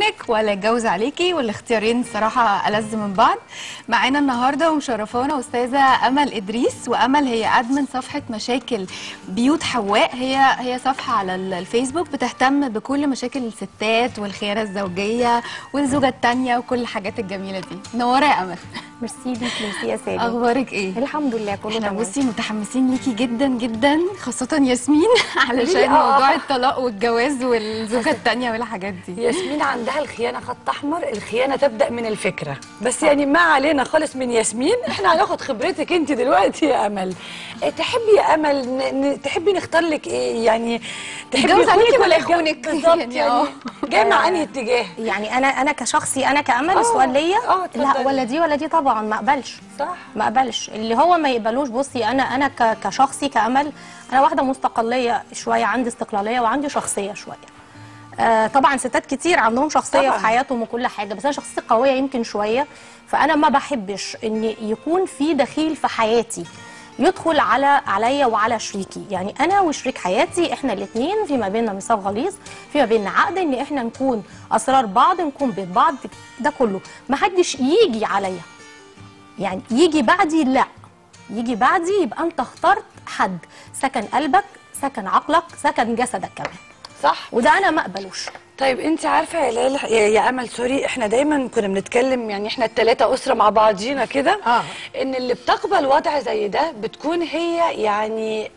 منك ولا يتجوز عليكي والاختيارين صراحه ألذ من بعض معانا النهارده ومشرفانا استاذه امل ادريس وامل هي ادمن صفحه مشاكل بيوت حواء هي هي صفحه على ال- الفيسبوك بتهتم بكل مشاكل الستات والخيانه الزوجيه والزوجه الثانيه وكل الحاجات الجميله دي منوره يا امل ميرسي ليك ميرسي يا سالي اخبارك ايه الحمد لله كله احنا تمام بصي متحمسين ليكي جدا جدا خاصة ياسمين علشان آه. موضوع الطلاق والجواز والزوجة التانية والحاجات دي ياسمين عندها الخيانه خط احمر الخيانه تبدا من الفكره بس يعني ما علينا خالص من ياسمين احنا هناخد خبرتك انت دلوقتي يا امل إيه تحبي يا امل ن... ن... تحبي نختار لك ايه يعني تحبي يتجوز عليكي يخونك ولا يتجوز- يخونك؟ بالظبط يعني يعني آه. جاي مع انهي اتجاه يعني انا انا كشخصي انا كامل آه، السؤال ليا آه، اتفضلي. لا ولا دي ولا دي طبعا ما اقبلش صح ما اقبلش اللي هو ما يقبلوش بصي انا انا ك- كشخصي كامل انا واحده مستقليه شويه عندي استقلاليه وعندي شخصيه شويه آه طبعا ستات كتير عندهم شخصيه طبعاً. في حياتهم وكل حاجه بس انا شخصيتي قويه يمكن شويه فانا ما بحبش ان يكون في دخيل في حياتي يدخل على عليا وعلى شريكي يعني انا وشريك حياتي احنا الاثنين في ما بيننا ميثاق غليظ في ما بيننا عقد ان احنا نكون اسرار بعض نكون بيت بعض ده كله ما حدش يجي عليا يعني يجي بعدي لا يجي بعدي يبقى انت اخترت حد سكن قلبك سكن عقلك سكن جسدك كمان صح وده انا ما اقبلوش طيب انت عارفه يا ليلى يا يا امل سوري احنا دايما كنا بنتكلم يعني احنا الثلاثه اسره مع بعضينا كده آه. ان اللي بتقبل وضع زي ده بتكون هي يعني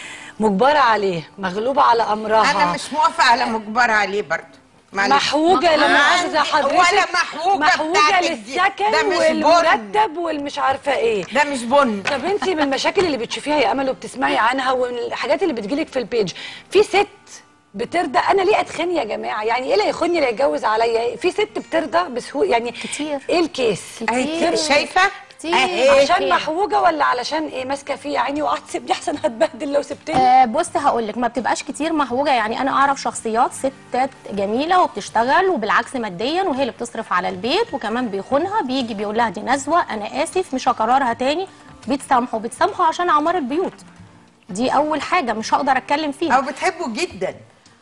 مجبره عليه مغلوبه على امرها انا مش موافقه على مجبر عليه برضه معلش. محوجه لما عايزه عندي- حضرتك ولا محوجه محوجه بتاعتك دي. للسكن ده مش بن. والمرتب والمش عارفه ايه ده مش بن طب انت من المشاكل اللي بتشوفيها يا امل وبتسمعي عنها والحاجات اللي بتجيلك في البيج في ست بترضى انا ليه اتخن يا جماعه يعني ايه اللي يخوني اللي يتجوز عليا في ست بترضى بسهوله يعني كتير. ايه الكيس كتير. شايفه كتير. اهي عشان كتير. محوجه ولا علشان ايه ماسكه فيه يا عيني وقعدت تسيبني احسن هتبهدل لو سبتني آه بص هقول لك ما بتبقاش كتير محوجه يعني انا اعرف شخصيات ستات جميله وبتشتغل وبالعكس ماديا وهي اللي بتصرف على البيت وكمان بيخونها بيجي بيقول لها دي نزوه انا اسف مش هكررها تاني بيتسامحوا بيتسامحوا عشان اعمار البيوت دي اول حاجه مش هقدر اتكلم فيها او بتحبه جدا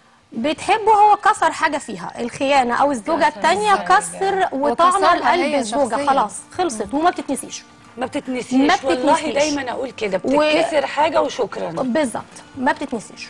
بتحبه هو كسر حاجه فيها الخيانه او الزوجه الثانيه كسر وطعن وكسرها القلب هي الزوجه شخصياً. خلاص خلصت وما بتتنسيش ما بتتنسيش ما والله بتتنسيش. دايما اقول كده و- بتتكسر حاجه وشكرا بالظبط ما بتتنسيش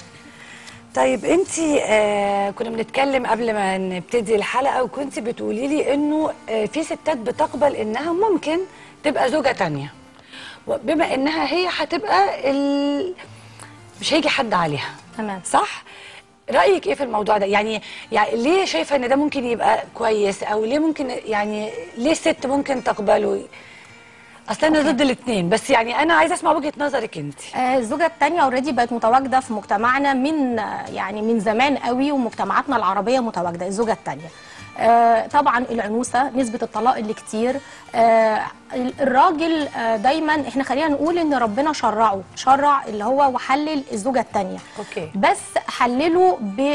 طيب انت آه كنا بنتكلم قبل ما نبتدي الحلقه وكنت بتقولي لي انه آه في ستات بتقبل انها ممكن تبقى زوجه تانية بما انها هي هتبقى ال... مش هيجي حد عليها تمام صح رايك ايه في الموضوع ده يعني يعني ليه شايفه ان ده ممكن يبقى كويس او ليه ممكن يعني ليه الست ممكن تقبله اصل انا ضد الاثنين بس يعني انا عايزه اسمع وجهه نظرك انت آه، الزوجة الثانية اوريدي بقت متواجدة في مجتمعنا من آه، يعني من زمان قوي ومجتمعاتنا العربية متواجدة الزوجة الثانية آه، طبعا العنوسة نسبة الطلاق اللي كتير آه، الراجل آه، دايما احنا خلينا نقول ان ربنا شرعه شرع اللي هو وحلل الزوجة الثانية أوكي. بس حلله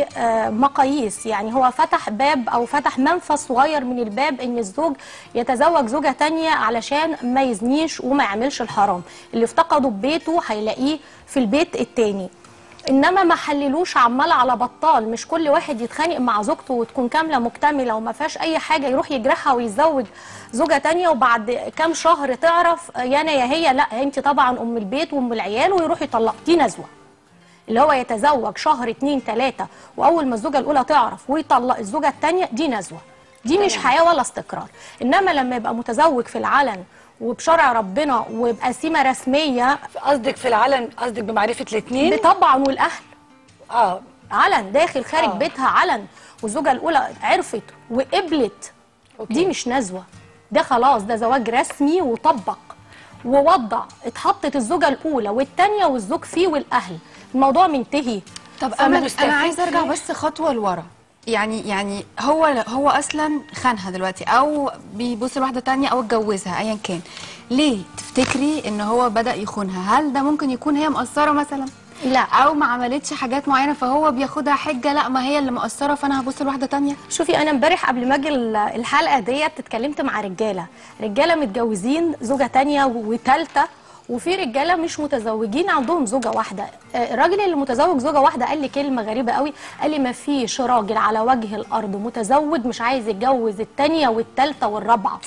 بمقاييس يعني هو فتح باب او فتح منفذ صغير من الباب ان الزوج يتزوج زوجة تانية علشان ما يزنيش وما يعملش الحرام اللي افتقده ببيته هيلاقيه في البيت التاني انما ما حللوش عمال على بطال مش كل واحد يتخانق مع زوجته وتكون كامله مكتمله وما فيهاش اي حاجه يروح يجرحها ويتزوج زوجه تانية وبعد كام شهر تعرف يا انا يا هي لا انت طبعا ام البيت وام العيال ويروح يطلق دي نزوه اللي هو يتزوج شهر اتنين تلاتة واول ما الزوجه الاولى تعرف ويطلق الزوجه التانية دي نزوه دي مش حياه ولا استقرار انما لما يبقى متزوج في العلن وبشرع ربنا ويبقى سيمه رسميه قصدك في العلن قصدك بمعرفه الاثنين طبعا والاهل اه علن داخل خارج آه. بيتها علن والزوجه الاولى عرفت وقبلت أوكي. دي مش نزوه ده خلاص ده زواج رسمي وطبق ووضع اتحطت الزوجه الاولى والثانيه والزوج فيه والاهل الموضوع منتهي طب فما امل مستفيد انا عايزه ارجع فيه. بس خطوه لورا يعني يعني هو هو اصلا خانها دلوقتي او بيبص لواحده تانية او اتجوزها ايا كان ليه تفتكري ان هو بدا يخونها هل ده ممكن يكون هي مقصره مثلا لا او ما عملتش حاجات معينه فهو بياخدها حجه لا ما هي اللي مقصره فانا هبص لواحده تانية شوفي انا امبارح قبل ما اجي ال- الحلقه ديت اتكلمت مع رجاله رجاله متجوزين زوجه تانية وثالثه وفي رجاله مش متزوجين عندهم زوجه واحده آه، الراجل اللي متزوج زوجه واحده قال لي كلمه غريبه قوي قال لي ما فيش راجل على وجه الارض متزوج مش عايز يتجوز الثانيه والثالثه والرابعه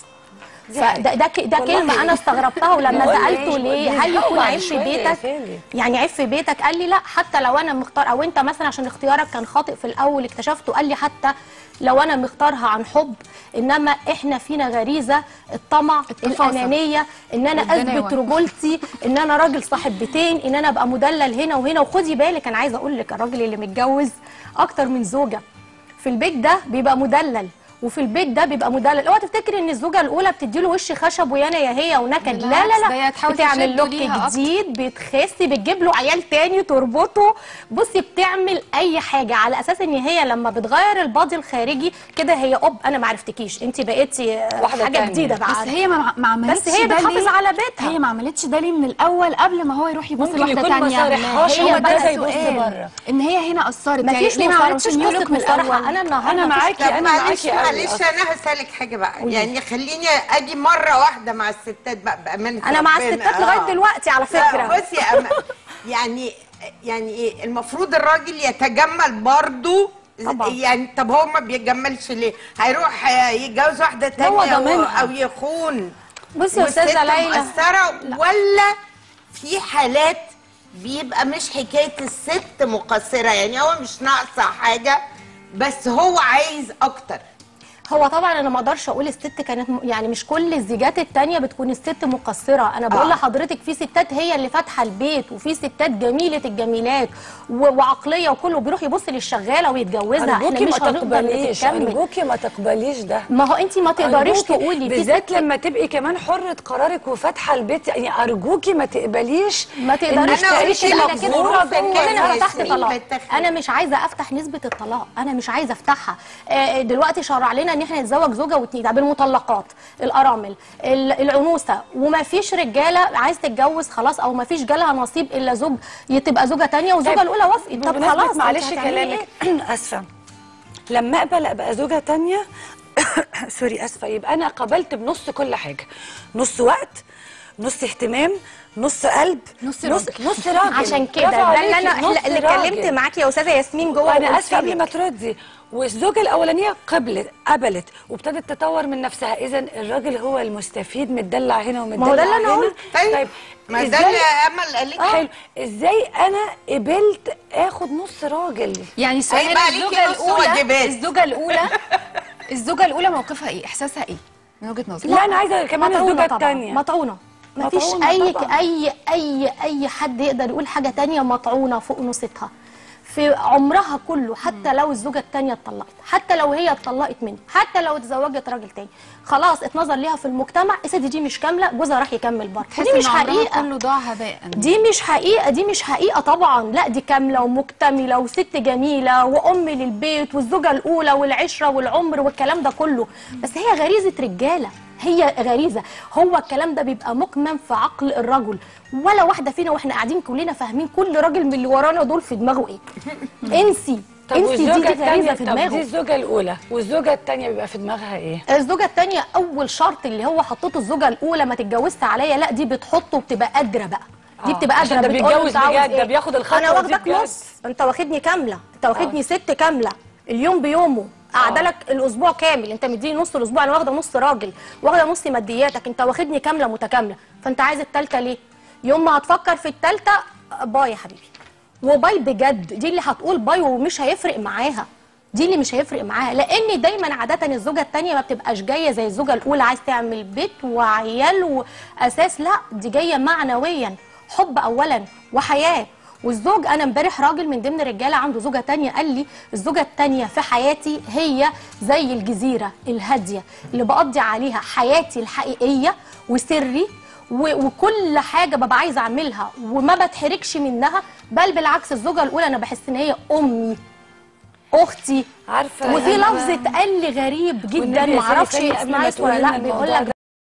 فده ده ك- ده والله كلمه انا استغربتها ولما والله سالته ليه هل بيزهقوا يكون بعد عيب في شوية يا بيتك سالي. يعني عيب في بيتك قال لي لا حتى لو انا مختار او انت مثلا عشان اختيارك كان خاطئ في الاول اكتشفته قال لي حتى لو انا مختارها عن حب انما احنا فينا غريزه الطمع التفاصيل. الانانيه ان انا والدناوة. اثبت رجولتي ان انا راجل صاحب بيتين ان انا ابقى مدلل هنا وهنا وخدي بالك انا عايزه اقول لك الراجل اللي متجوز اكتر من زوجه في البيت ده بيبقى مدلل وفي البيت ده بيبقى مدلل اوعى تفتكري ان الزوجه الاولى بتديله وش خشب ويانا يا هي ونكد لا بالعكس، لا ده هي لا تحاول بتعمل تشده لوك ليها أكتر. جديد بتخسي بتجيب له عيال تاني تربطه بصي بتعمل اي حاجه على اساس ان هي لما بتغير البادي الخارجي كده هي اب انا ما عرفتكيش انت بقيتي آه، واحدة حاجه تانية. جديده بقى بس هي ما ما عملتش بس هي ده بتحافظ ليه؟ على بيتها. هي ما عملتش ده ليه من الاول قبل ما هو يروح يبص ممكن لواحده يكون ما ثانيه صارحهاش، هي هو بقى ده يبص سؤال بره. ان هي هنا قصرت يعني مفيش ليه ما مصارحه عملتش مفيش نيولوك قصه من مصارحه الاول انا النهارده أنا مفيش- معاكي، طب أنا معلش معاكي قوي معلش أصلاً. انا هسالك حاجه بقى يعني خليني اجي مره واحده مع الستات بقى بامانه انا مع ربنا. الستات لغايه آه. دلوقتي على لا، فكره بصي يا أما يعني يعني ايه المفروض الراجل يتجمل برضه طبعا. يعني طب هو ما بيتجملش ليه؟ هيروح آه، يتجوز واحده تانية او, ضامنها. أو يخون بصي يا والست استاذه ليلى مقصرة ولا في حالات بيبقى مش حكايه الست مقصره يعني هو مش ناقصه حاجه بس هو عايز اكتر هو طبعا انا ما اقدرش اقول الست كانت م- يعني مش كل الزيجات التانية بتكون الست مقصره انا بقول آه. لحضرتك في ستات هي اللي فاتحه البيت وفي ستات جميله الجميلات و- وعقليه وكله بيروح يبص للشغاله ويتجوزها ارجوكي ما مش هنقدر تقبليش نكمل ارجوكي ما تقبليش ده ما هو انت ما تقدريش أرجوكي، تقولي في بالذات ست لما تبقي كمان حرة قرارك وفاتحة البيت يعني أرجوكي ما تقبليش ما إنك تقدريش أنا تعيشي قلت كده لك على كده ظروف كده انا الجواز فتحت مين طلاق بتخلق؟ انا مش عايزه افتح نسبه الطلاق انا مش عايزه افتحها آه، دلوقتي شرع لنا ان احنا نتزوج زوجه واتنين طب المطلقات الارامل ال- العنوسه وما فيش رجاله عايز تتجوز خلاص او ما فيش جالها نصيب الا زوج تبقى زوجه تانية والزوجه طيب، الاولى وافقت طب بمناسبة خلاص معلش أنت هتعملي كلامك اسفه لما اقبل ابقى زوجه تانية سوري اسفه يبقى انا قبلت بنص كل حاجه نص وقت نص اهتمام نص قلب نص نص, راجل. نص راجل عشان كده برافو ده اللي عليكي، انا نص اللي راجل. اتكلمت معاكي يا استاذه ياسمين جوه وانا وقلت اسفه قبل لك. ما تردي والزوجه الاولانيه قبلت قبلت وابتدت تطور من نفسها اذا الراجل هو المستفيد متدلع هنا ومتدلع ما هو ده اللي أنا هنا. قلت. طيب ما ده إزاي- اللي امل قالت حلو ازاي انا قبلت اخد نص راجل يعني السؤال هيبقى هنا عليكي الزوجه نص الاولى واجبات. الزوجه الاولى الزوجه الاولى موقفها ايه احساسها ايه من وجهه نظرك لا انا عايزه كمان مطعونة الزوجه طبعا الثانيه مطعونه مفيش مطعونة اي طبعاً. اي اي اي حد يقدر يقول حاجه تانية مطعونه فوق نصتها في عمرها كله حتى لو الزوجه التانية اتطلقت حتى لو هي اتطلقت منه حتى لو اتزوجت راجل تاني خلاص اتنظر ليها في المجتمع الست دي مش كامله جوزها راح يكمل بره تحس ودي مش إن عمرها حقيقه كله ضاع هباء دي مش حقيقة دي مش حقيقة طبعا لا دي كاملة ومكتملة وست جميلة وأم للبيت والزوجة الأولى والعشرة والعمر والكلام ده كله بس هي غريزة رجالة هي غريزة هو الكلام ده بيبقى مكمن في عقل الرجل ولا واحدة فينا واحنا قاعدين كلنا فاهمين كل راجل من اللي ورانا دول في دماغه ايه انسي طب انسي دي, والزوجه دي الثانيه غريزة في طب دي دماغه الزوجه الاولى والزوجه الثانيه بيبقى في دماغها ايه الزوجة التانية أول شرط اللي هو حطيته الزوجة الأولى ما تتجوزت عليا لا دي بتحطه وبتبقى قادرة بقى دي آه، بتبقى عشان قادرة ده بتقول له بيتجوز أنت عاوز بجد، ده إيه؟ بياخد الخطوة أنا دي واخدك بجد. نص أنت واخدني كاملة أنت واخدني ست كاملة اليوم بيومه قاعده لك الاسبوع كامل انت مديني نص الاسبوع انا واخده نص راجل واخده نص مادياتك انت واخدني كامله متكامله فانت عايز التالته ليه يوم ما هتفكر في التالته باي يا حبيبي وباي بجد دي اللي هتقول باي ومش هيفرق معاها دي اللي مش هيفرق معاها لان دايما عاده الزوجه الثانيه ما بتبقاش جايه زي الزوجه الاولى عايز تعمل بيت وعيال واساس لا دي جايه معنويا حب اولا وحياه والزوج انا امبارح راجل من ضمن الرجاله عنده زوجه تانية قال لي الزوجه التانية في حياتي هي زي الجزيره الهاديه اللي بقضي عليها حياتي الحقيقيه وسري و- وكل حاجه ببقى عايزه اعملها وما بتحركش منها بل بالعكس الزوجه الاولى انا بحس ان هي امي اختي عارفه وفي أنا- لفظ اتقال لي غريب جدا والنبي يا معرفش سيدي قبل ما اسمعي تقولي ولا لنا لا بيقول الموضوع لك